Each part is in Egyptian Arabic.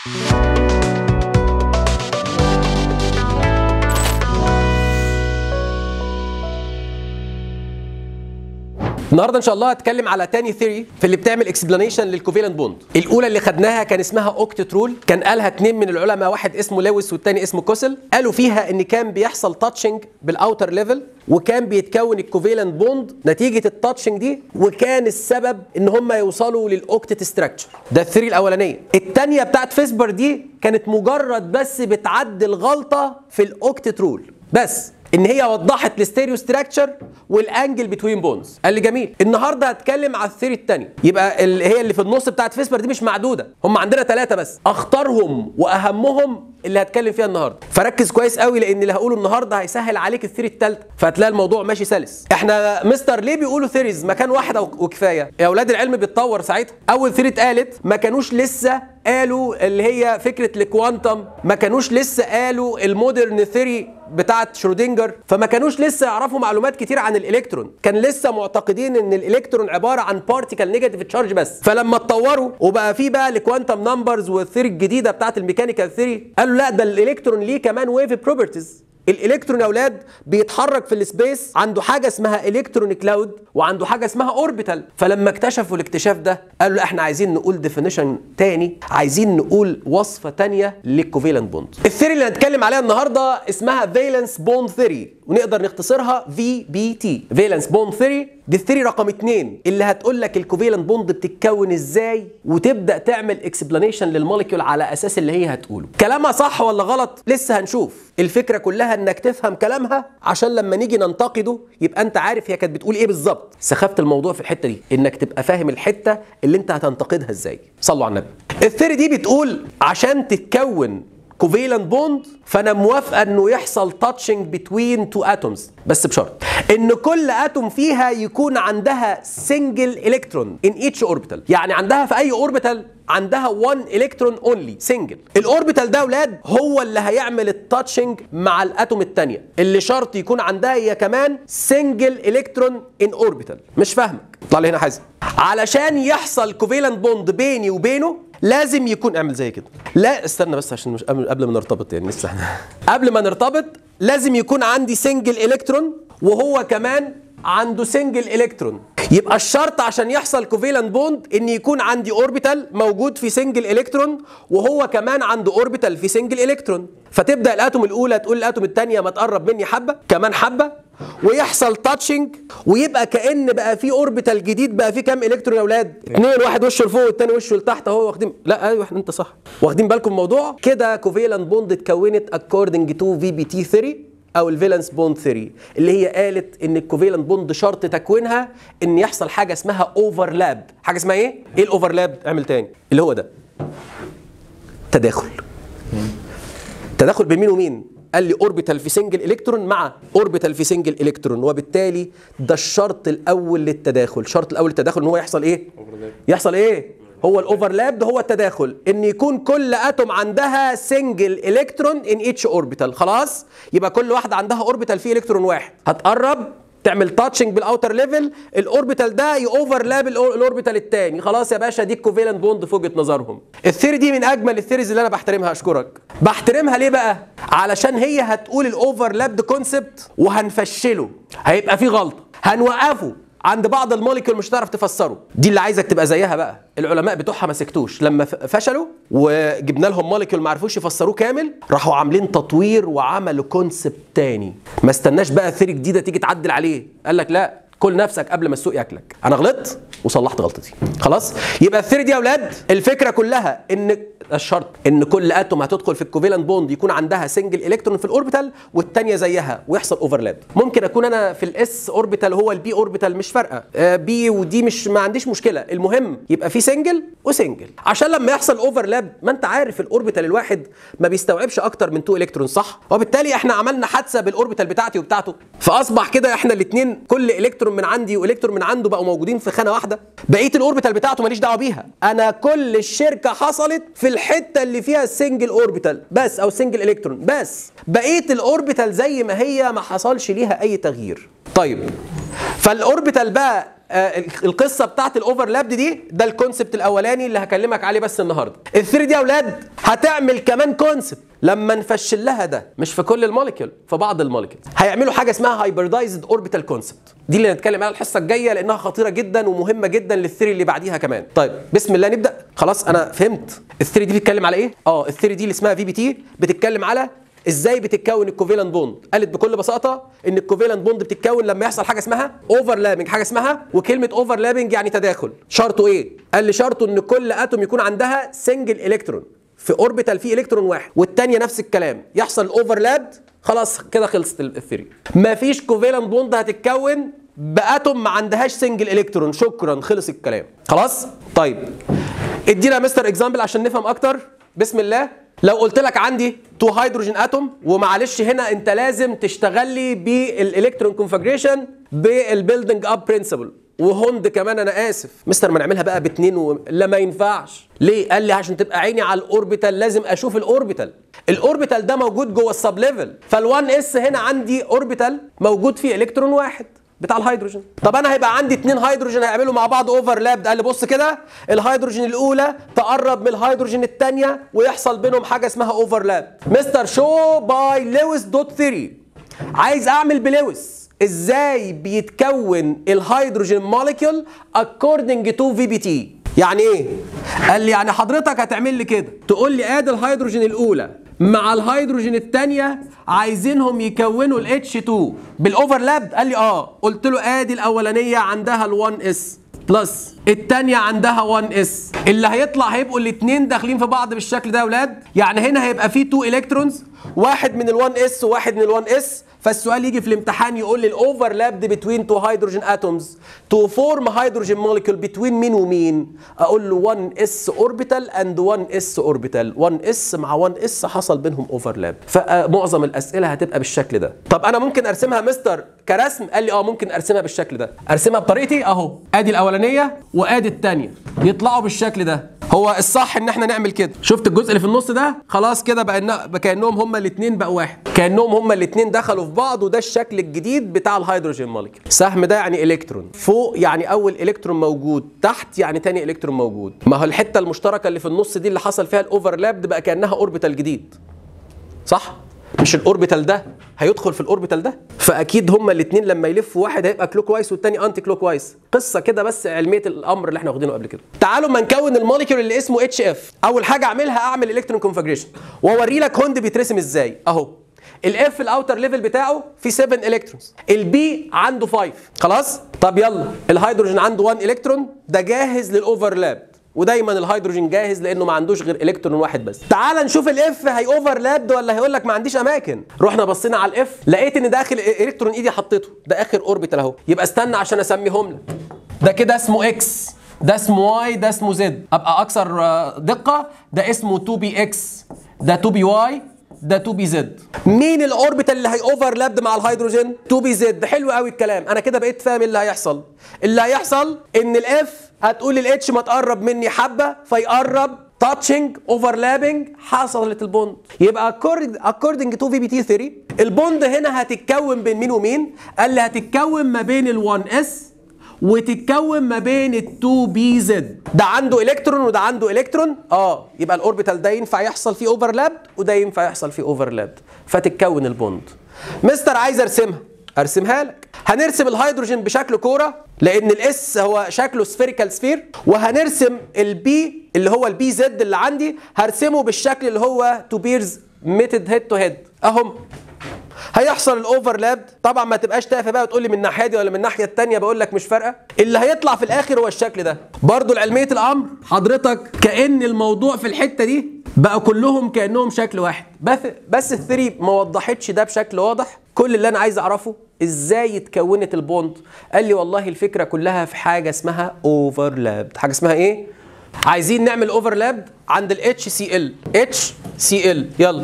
النهارده ان شاء الله هتكلم على تاني ثيري في اللي بتعمل اكسبلانيشن للكوفيلنت بوند الاولى اللي خدناها كان اسمها اوكتت رول كان قالها اتنين من العلماء واحد اسمه لويس والتاني اسمه كوسل قالوا فيها ان كان بيحصل تاتشنج بالاوتر ليفل وكان بيتكون الكوفيلنت بوند نتيجه التاتشنج دي وكان السبب ان هم يوصلوا للاوكتت ستراكشر ده الثيري الاولانيه الثانيه بتاعت فيسبر دي كانت مجرد بس بتعدل غلطه في الاوكتت رول بس ان هي وضحت الستيريو ستراكشر والانجل بتوين بونز قال لي جميل النهارده هتكلم على الثيري الثانيه يبقى اللي هي اللي في النص بتاعت فيسبر دي مش معدوده هم عندنا ثلاثه بس اختارهم واهمهم اللي هتكلم فيها النهارده فركز كويس قوي لان اللي هقوله النهارده هيسهل عليك الثيري الثالثه فهتلاقي الموضوع ماشي سلس احنا مستر ليه بيقولوا ثيريز مكان واحد وكفايه يا اولاد العلم بيتطور ساعتها اول ثيري اتقالت ما كانوش لسه قالوا اللي هي فكره الكوانتم ما كانوش لسه قالوا المودرن ثيري بتاعت شرودنجر فما كانوش لسه يعرفوا معلومات كتير عن الالكترون كان لسه معتقدين ان الالكترون عباره عن بارتيكل نيجاتيف تشارج بس فلما اتطوروا وبقى في بقى الكوانتم نمبرز والثيري الجديده بتاعت الميكانيكال ثيري قالوا لا ده الالكترون ليه كمان ويف بروبرتيز الالكترون يا اولاد بيتحرك في السبيس عنده حاجه اسمها الكترون كلاود وعنده حاجه اسمها اوربيتال فلما اكتشفوا الاكتشاف ده قالوا لا احنا عايزين نقول ديفينيشن تاني عايزين نقول وصفه تانية للكوفيلنت بوند الثيري اللي هنتكلم عليها النهارده اسمها فالنس بوند ثيري ونقدر نختصرها في بي تي فالنس بوند ثيري دي الثيري رقم اتنين اللي هتقول لك الكوفيلنت بوند بتتكون ازاي وتبدا تعمل اكسبلانيشن للموليكيول على اساس اللي هي هتقوله كلامها صح ولا غلط لسه هنشوف الفكره كلها انك تفهم كلامها عشان لما نيجي ننتقده يبقى انت عارف هي كانت بتقول ايه بالظبط سخافه الموضوع في الحته دي انك تبقى فاهم الحته اللي انت هتنتقدها ازاي صلوا على النبي الثيري دي بتقول عشان تتكون كوفيلنت بوند فانا موافقه انه يحصل تاتشنج بتوين تو اتومز بس بشرط ان كل اتوم فيها يكون عندها سنجل الكترون ان ايتش اوربيتال يعني عندها في اي اوربيتال عندها 1 الكترون اونلي سنجل الاوربيتال ده اولاد هو اللي هيعمل التاتشنج مع الاتوم الثانيه اللي شرط يكون عندها هي كمان سنجل الكترون ان اوربيتال مش فاهمك طلع لي هنا حازم علشان يحصل كوفيلنت بوند بيني وبينه لازم يكون اعمل زي كده لا استنى بس عشان مش قبل, قبل ما نرتبط يعني لسه قبل ما نرتبط لازم يكون عندي سنجل الكترون وهو كمان عنده سنجل الكترون يبقى الشرط عشان يحصل كوفيلنت بوند ان يكون عندي اوربيتال موجود في سنجل الكترون وهو كمان عنده اوربيتال في سنجل الكترون فتبدا الاتوم الاولى تقول الاتوم الثانيه ما تقرب مني حبه كمان حبه ويحصل تاتشنج ويبقى كان بقى في اوربيتال جديد بقى فيه كام الكترون يا اولاد اثنين واحد وشه لفوق والثاني وشه لتحت اهو واخدين لا ايوه انت صح واخدين بالكم الموضوع كده كوفيلنت بوند اتكونت اكوردنج تو في بي تي ثيري او الفالنس بوند ثيري اللي هي قالت ان الكوفيلنت بوند شرط تكوينها ان يحصل حاجه اسمها اوفرلاب حاجه اسمها ايه ايه الاوفرلاب اعمل تاني اللي هو ده تداخل تداخل بين مين ومين قال لي اوربيتال في سنجل الكترون مع اوربيتال في سنجل الكترون وبالتالي ده الشرط الاول للتداخل الشرط الاول للتداخل ان هو يحصل ايه يحصل ايه هو الاوفرلاب ده هو التداخل ان يكون كل اتوم عندها سنجل الكترون ان اتش اوربيتال خلاص يبقى كل واحده عندها اوربيتال فيه الكترون واحد هتقرب تعمل تاتشنج بالاوتر ليفل الاوربيتال ده يوفرلاب الاوربيتال الثاني خلاص يا باشا دي الكوفيلنت بوند في وجهه نظرهم الثيري دي من اجمل الثيريز اللي انا بحترمها اشكرك بحترمها ليه بقى علشان هي هتقول الاوفرلاب ده كونسبت وهنفشله هيبقى فيه غلطه هنوقفه عند بعض الموليكيول مش هتعرف تفسره دي اللي عايزك تبقى زيها بقى العلماء بتوعها ما سكتوش لما فشلوا وجبنا لهم موليكيول ما عرفوش يفسروه كامل راحوا عاملين تطوير وعملوا كونسبت تاني ما استناش بقى ثيري جديده تيجي تعدل عليه قال لك لا كل نفسك قبل ما السوق ياكلك انا غلطت وصلحت غلطتي خلاص يبقى الثيري دي يا اولاد الفكره كلها ان الشرط ان كل اتوم هتدخل في الكوفيلنت بوند يكون عندها سنجل الكترون في الاوربيتال والثانيه زيها ويحصل اوفرلاب ممكن اكون انا في الاس اوربيتال هو البي اوربيتال مش فارقه آه بي ودي مش ما عنديش مشكله المهم يبقى في سنجل وسنجل عشان لما يحصل اوفرلاب ما انت عارف الاوربيتال الواحد ما بيستوعبش اكتر من 2 الكترون صح وبالتالي احنا عملنا حادثه بالاوربيتال بتاعتي وبتاعته فاصبح كده احنا الاثنين كل الكترون من عندي والكترون من عنده بقوا موجودين في خانه واحده بقيه الاوربيتال بتاعته ماليش دعوه بيها انا كل الشركه حصلت في الحته اللي فيها السنجل اوربيتال بس او سنجل الكترون بس بقيه الاوربيتال زي ما هي ما حصلش ليها اي تغيير طيب فالاوربيتال بقى آه القصه بتاعت الاوفرلاب دي ده الكونسبت الاولاني اللي هكلمك عليه بس النهارده الثري دي يا اولاد هتعمل كمان كونسبت لما نفشل لها ده مش في كل الموليكيول في بعض الموليكيول هيعملوا حاجه اسمها هايبردايزد اوربيتال كونسبت دي اللي هنتكلم عليها الحصه الجايه لانها خطيره جدا ومهمه جدا للثري اللي بعديها كمان طيب بسم الله نبدا خلاص انا فهمت الثري دي بتتكلم على ايه اه الثري دي اللي اسمها في بي تي بتتكلم على ازاي بتتكون الكوفيلنت بوند قالت بكل بساطه ان الكوفيلنت بوند بتتكون لما يحصل حاجه اسمها اوفرلابنج حاجه اسمها وكلمه اوفرلابنج يعني تداخل شرطه ايه قال لي شرطه ان كل اتوم يكون عندها سنجل الكترون في اوربيتال فيه الكترون واحد والثانيه نفس الكلام يحصل اوفرلاب خلاص كده خلصت الثيري مفيش كوفيلنت بوند هتتكون باتوم ما عندهاش سنجل الكترون شكرا خلص الكلام خلاص طيب ادينا مستر اكزامبل عشان نفهم اكتر بسم الله لو قلت لك عندي تو هيدروجين اتوم ومعلش هنا انت لازم تشتغل لي بالالكترون كونفجريشن بالبيلدنج اب برنسبل وهوند كمان انا اسف مستر ما نعملها بقى باتنين و... لا ما ينفعش ليه قال لي عشان تبقى عيني على الاوربيتال لازم اشوف الاوربيتال الاوربيتال ده موجود جوه السب ليفل فال1 اس هنا عندي اوربيتال موجود فيه الكترون واحد بتاع الهيدروجين طب انا هيبقى عندي اتنين هيدروجين هيعملوا مع بعض اوفرلاب قال لي بص كده الهيدروجين الاولى تقرب من الهيدروجين الثانيه ويحصل بينهم حاجه اسمها اوفرلاب مستر شو باي لويس دوت ثيري عايز اعمل بلويس ازاي بيتكون الهيدروجين موليكيول according to VBT يعني ايه قال لي يعني حضرتك هتعمل لي كده تقول لي ادي الهيدروجين الاولى مع الهيدروجين الثانيه عايزينهم يكونوا ال H2 بالاوفرلاب قال لي اه قلت له ادي الاولانيه عندها ال1 اس بلس الثانيه عندها 1 اس اللي هيطلع هيبقوا الاثنين داخلين في بعض بالشكل ده يا اولاد يعني هنا هيبقى فيه 2 الكترونز واحد من ال1 اس وواحد من ال1 اس فالسؤال يجي في الامتحان يقول لي الاوفرلاب دي بتوين تو هيدروجين اتومز تو فورم هيدروجين موليكيول بتوين مين ومين اقول له 1 اس اوربيتال اند 1 اس اوربيتال 1 اس مع 1 اس حصل بينهم اوفرلاب فمعظم الاسئله هتبقى بالشكل ده طب انا ممكن ارسمها مستر كرسم قال لي اه ممكن ارسمها بالشكل ده ارسمها بطريقتي اهو ادي الاولانيه وادي الثانيه يطلعوا بالشكل ده هو الصح ان احنا نعمل كده شفت الجزء اللي في النص ده خلاص كده بقى كانهم هما الاثنين بقوا واحد كانهم هما الاثنين دخلوا في بعض وده الشكل الجديد بتاع الهيدروجين موليكيول سهم ده يعني الكترون فوق يعني اول الكترون موجود تحت يعني تاني الكترون موجود ما هو الحته المشتركه اللي في النص دي اللي حصل فيها الاوفرلاب بقى كانها اوربيتال جديد صح مش الاوربيتال ده هيدخل في الاوربيتال ده فاكيد هما الاثنين لما يلفوا واحد هيبقى كلوك وايز والتاني انتي كلوك وايز قصه كده بس علميه الامر اللي احنا واخدينه قبل كده تعالوا ما نكون الموليكيول اللي اسمه اتش اف اول حاجه اعملها اعمل الكترون كونفجريشن واوري لك هوند بيترسم ازاي اهو الاف الاوتر ليفل بتاعه فيه 7 الكترونز البي عنده 5 خلاص طب يلا الهيدروجين عنده 1 الكترون ده جاهز للاوفرلاب ودايما الهيدروجين جاهز لانه ما عندوش غير الكترون واحد بس تعال نشوف الاف هي اوفرلاب ولا هيقول لك ما عنديش اماكن رحنا بصينا على الاف لقيت ان داخل الكترون ايدي حطيته ده اخر اوربيتال اهو يبقى استنى عشان اسميهم لك ده كده اسمه اكس ده اسمه واي ده اسمه زد ابقى اكثر دقه ده اسمه 2 بي اكس ده 2 بي واي ده 2 بي زد مين الاوربيتال اللي هي اوفرلابد مع الهيدروجين 2 بي زد حلو قوي الكلام انا كده بقيت فاهم اللي هيحصل اللي هيحصل ان الاف هتقول الاتش ما تقرب مني حبه فيقرب تاتشنج اوفرلابنج حصلت البوند يبقى according to VBT theory البوند هنا هتتكون بين مين ومين قال لي هتتكون ما بين ال1 اس وتتكون ما بين ال 2 بي زد ده عنده الكترون وده عنده الكترون اه يبقى الاوربيتال ده ينفع يحصل فيه اوفرلاب وده ينفع يحصل فيه اوفرلاب فتتكون البوند مستر عايز ارسمها ارسمها لك هنرسم الهيدروجين بشكل كوره لان الاس هو شكله سفيريكال سفير وهنرسم البي اللي هو البي زد اللي عندي هرسمه بالشكل اللي هو تو بيرز ميتد هيد تو هيد اهم هيحصل الاوفرلاب طبعا ما تبقاش تافه بقى وتقول لي من الناحيه دي ولا من الناحيه الثانيه بقول لك مش فارقه اللي هيطلع في الاخر هو الشكل ده برضو لعلميه الامر حضرتك كان الموضوع في الحته دي بقى كلهم كانهم شكل واحد بس بس الثري ما وضحتش ده بشكل واضح كل اللي انا عايز اعرفه ازاي اتكونت البوند قال لي والله الفكره كلها في حاجه اسمها اوفرلاب حاجه اسمها ايه عايزين نعمل اوفرلاب عند ال HCl HCl يلا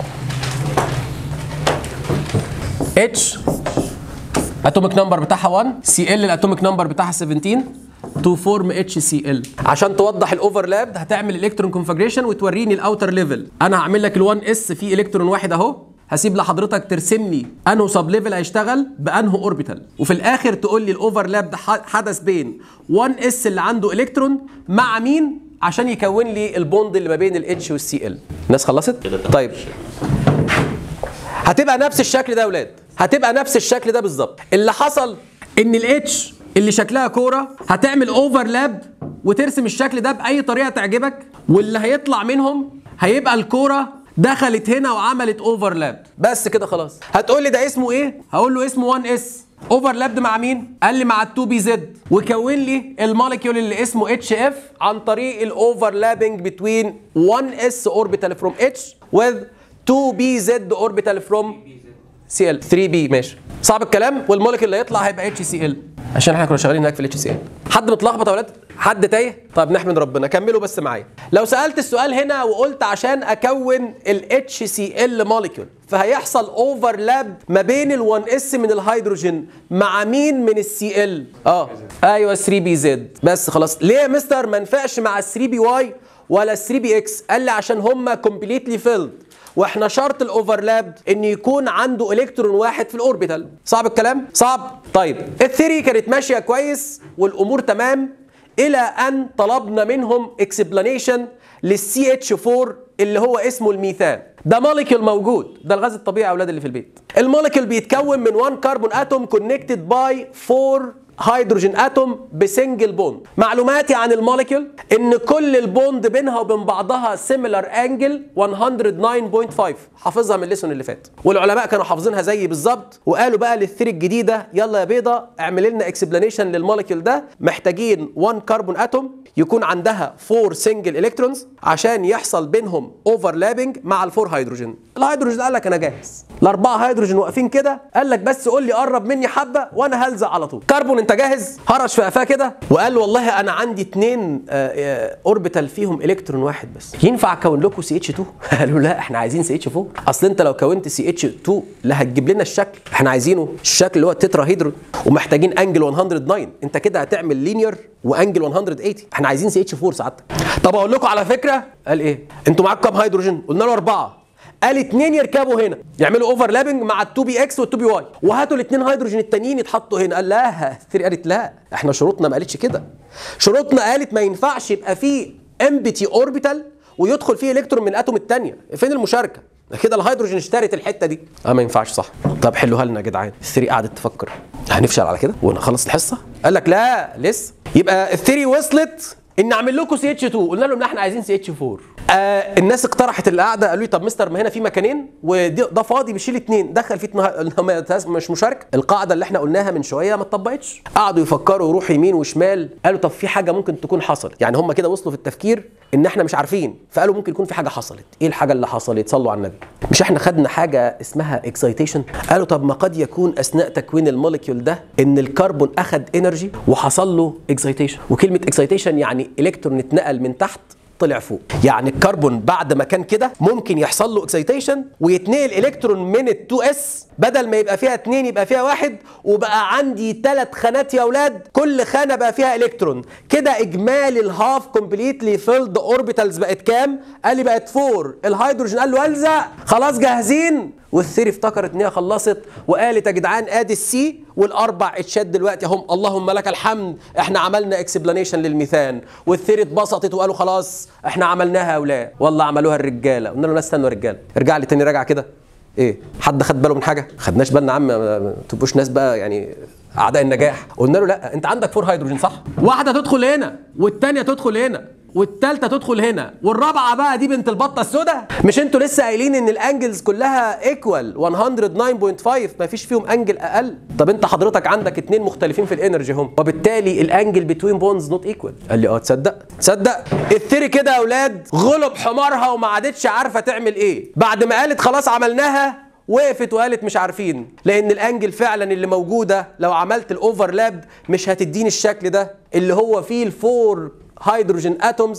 H اتوميك نمبر بتاعها 1 Cl الاتوميك نمبر بتاعها 17 تو فورم اتش سي ال عشان توضح الاوفرلاب هتعمل الكترون كونفجريشن وتوريني الاوتر ليفل انا هعمل لك ال1 اس فيه الكترون واحد اهو هسيب لحضرتك ترسم لي انه سب ليفل هيشتغل بانه اوربيتال وفي الاخر تقول لي الاوفرلاب ده ح- حدث بين 1 اس اللي عنده الكترون مع مين عشان يكون لي البوند اللي ما بين الاتش والسي ال الناس خلصت طيب هتبقى نفس الشكل ده يا ولاد هتبقى نفس الشكل ده بالظبط اللي حصل ان الاتش اللي شكلها كوره هتعمل اوفرلاب وترسم الشكل ده باي طريقه تعجبك واللي هيطلع منهم هيبقى الكوره دخلت هنا وعملت اوفرلاب بس كده خلاص هتقول لي ده اسمه ايه هقول له اسمه 1 اس اوفرلابد مع مين قال لي مع ال 2 بي زد وكون لي الموليكيول اللي اسمه اتش اف عن طريق الاوفرلابنج بتوين 1 اس اوربيتال فروم اتش with 2 بي زد اوربيتال فروم سي ال 3 بي ماشي صعب الكلام والموليكيول اللي هيطلع هيبقى اتش سي ال عشان احنا كنا شغالين هناك في الاتش سي ال حد متلخبط يا ولاد حد تايه طب نحمد ربنا كملوا بس معايا لو سالت السؤال هنا وقلت عشان اكون الاتش سي ال موليكيول فهيحصل اوفرلاب ما بين ال1 اس من الهيدروجين مع مين من السي ال اه ايوه 3 بي زد بس خلاص ليه يا مستر ما ينفعش مع ال 3 بي واي ولا ال 3 بي اكس قال لي عشان هم كومبليتلي فيلد واحنا شرط الاوفرلاب ان يكون عنده الكترون واحد في الاوربيتال صعب الكلام صعب طيب الثيري كانت ماشيه كويس والامور تمام الى ان طلبنا منهم اكسبلانيشن للسي اتش 4 اللي هو اسمه الميثان ده موليكيول موجود ده الغاز الطبيعي يا اولاد اللي في البيت الموليكيول بيتكون من 1 كربون اتوم كونكتد باي 4 هيدروجين اتوم بسنجل بوند معلوماتي عن الموليكيول ان كل البوند بينها وبين بعضها سيميلار انجل 109.5 حافظها من الليسون اللي فات والعلماء كانوا حافظينها زيي بالظبط وقالوا بقى للثيري الجديده يلا يا بيضه اعمل لنا اكسبلانيشن للموليكيول ده محتاجين 1 كربون اتوم يكون عندها 4 سنجل الكترونز عشان يحصل بينهم اوفرلابنج مع الفور هيدروجين الهيدروجين قال لك انا جاهز الاربعه هيدروجين واقفين كده قال لك بس قول لي قرب مني حبه وانا هلزق على طول كربون انت جاهز هرش في قفاه كده وقال والله انا عندي اتنين اوربيتال فيهم الكترون واحد بس ينفع اكون لكم سي اتش 2 قالوا لا احنا عايزين سي اتش 4 اصل انت لو كونت سي اتش 2 لا هتجيب لنا الشكل احنا عايزينه الشكل اللي هو التترا هيدرون ومحتاجين انجل 109 انت كده هتعمل لينير وانجل 180 احنا عايزين سي اتش 4 سعادتك طب اقول لكم على فكره قال ايه انتوا معاكم كام هيدروجين قلنا له اربعه قال اتنين يركبوا هنا يعملوا اوفرلابنج مع ال 2 بي اكس وال 2 بي واي وهاتوا الاثنين هيدروجين التانيين يتحطوا هنا قال لا ثري قالت لا احنا شروطنا ما قالتش كده شروطنا قالت ما ينفعش يبقى فيه امبتي اوربيتال ويدخل فيه الكترون من الاتوم الثانيه فين المشاركه كده الهيدروجين اشترت الحته دي اه ما ينفعش صح طب حلوها لنا يا جدعان الثري قعدت تفكر هنفشل على كده ونخلص الحصه قال لك لا لسه يبقى الثري وصلت ان اعمل لكم سي اتش 2 قلنا لهم لا احنا عايزين سي اتش 4 آه الناس اقترحت القعده قالوا لي طب مستر ما هنا في مكانين وده فاضي بيشيل اثنين دخل فيه اتنين مش مشاركه القاعده اللي احنا قلناها من شويه ما اتطبقتش قعدوا يفكروا يروحوا يمين وشمال قالوا طب في حاجه ممكن تكون حصلت يعني هم كده وصلوا في التفكير ان احنا مش عارفين فقالوا ممكن يكون في حاجه حصلت ايه الحاجه اللي حصلت صلوا على النبي مش احنا خدنا حاجه اسمها اكسايتيشن قالوا طب ما قد يكون اثناء تكوين الموليكيول ده ان الكربون اخذ انرجي وحصل له اكسايتيشن وكلمه اكسايتيشن يعني الكترون اتنقل من تحت طلع فوق يعني الكربون بعد ما كان كده ممكن يحصل له اكسيتيشن ويتنقل الكترون من ال 2 اس بدل ما يبقى فيها اتنين يبقى فيها واحد وبقى عندي ثلاث خانات يا اولاد كل خانه بقى فيها الكترون كده اجمالي الهاف كومبليتلي فيلد اوربيتالز بقت كام قال لي بقت 4 الهيدروجين قال له الزق خلاص جاهزين والثيري افتكرت ان هي خلصت وقالت يا جدعان ادي السي والاربع اتشات دلوقتي هم اللهم لك الحمد احنا عملنا اكسبلانيشن للميثان والثيري اتبسطت وقالوا خلاص احنا عملناها يا اولاد والله عملوها الرجاله قلنا له لا استنوا يا رجاله ارجع لي تاني راجع كده ايه حد خد باله من حاجه خدناش بالنا يا عم ما تبقوش ناس بقى يعني اعداء النجاح قلنا له لا انت عندك فور هيدروجين صح واحده تدخل هنا والثانيه تدخل هنا والثالثه تدخل هنا والرابعه بقى دي بنت البطه السوداء مش انتوا لسه قايلين ان الانجلز كلها ايكوال 109.5 ما فيش فيهم انجل اقل طب انت حضرتك عندك اتنين مختلفين في الانرجي هم وبالتالي الانجل بتوين بونز نوت ايكوال قال لي اه تصدق تصدق الثيري كده يا اولاد غلب حمارها وما عادتش عارفه تعمل ايه بعد ما قالت خلاص عملناها وقفت وقالت مش عارفين لان الانجل فعلا اللي موجوده لو عملت الاوفرلاب مش هتديني الشكل ده اللي هو فيه الفور هيدروجين اتومز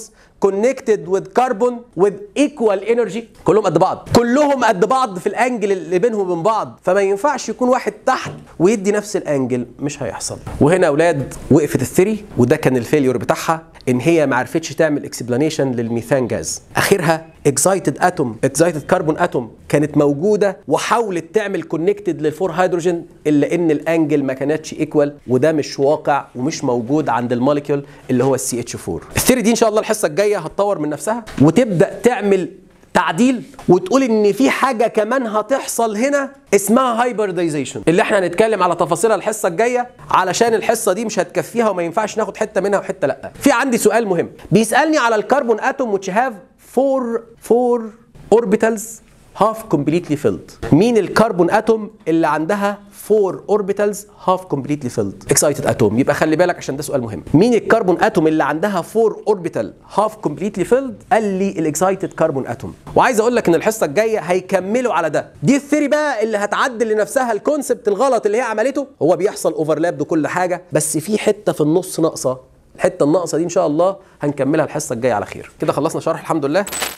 connected with carbon with equal energy كلهم قد بعض كلهم قد بعض في الانجل اللي بينهم وبين بعض فما ينفعش يكون واحد تحت ويدي نفس الانجل مش هيحصل وهنا يا اولاد وقفت الثري وده كان الفيليور بتاعها ان هي ما عرفتش تعمل اكسبلانيشن للميثان جاز اخرها اكزايتد اتوم اكزايتد كربون اتوم كانت موجوده وحاولت تعمل كونكتد للفور هيدروجين الا ان الانجل ما كانتش ايكوال وده مش واقع ومش موجود عند الموليكيول اللي هو السي اتش 4 الثيري دي ان شاء الله الحصه الجايه هتطور من نفسها وتبدا تعمل تعديل وتقول ان في حاجه كمان هتحصل هنا اسمها هايبردايزيشن اللي احنا هنتكلم على تفاصيلها الحصه الجايه علشان الحصه دي مش هتكفيها وما ينفعش ناخد حته منها وحته لا في عندي سؤال مهم بيسالني على الكربون اتوم which have four four orbitals half completely filled مين الكربون اتوم اللي عندها 4 orbitals half completely filled excited atom يبقى خلي بالك عشان ده سؤال مهم مين الكربون اتوم اللي عندها 4 orbital half completely filled قال لي الاكسايتد كربون اتوم وعايز اقول لك ان الحصه الجايه هيكملوا على ده دي الثيري بقى اللي هتعدل لنفسها الكونسبت الغلط اللي هي عملته هو بيحصل اوفرلاب لكل حاجه بس في حته في النص ناقصه الحته الناقصه دي ان شاء الله هنكملها الحصه الجايه على خير كده خلصنا شرح الحمد لله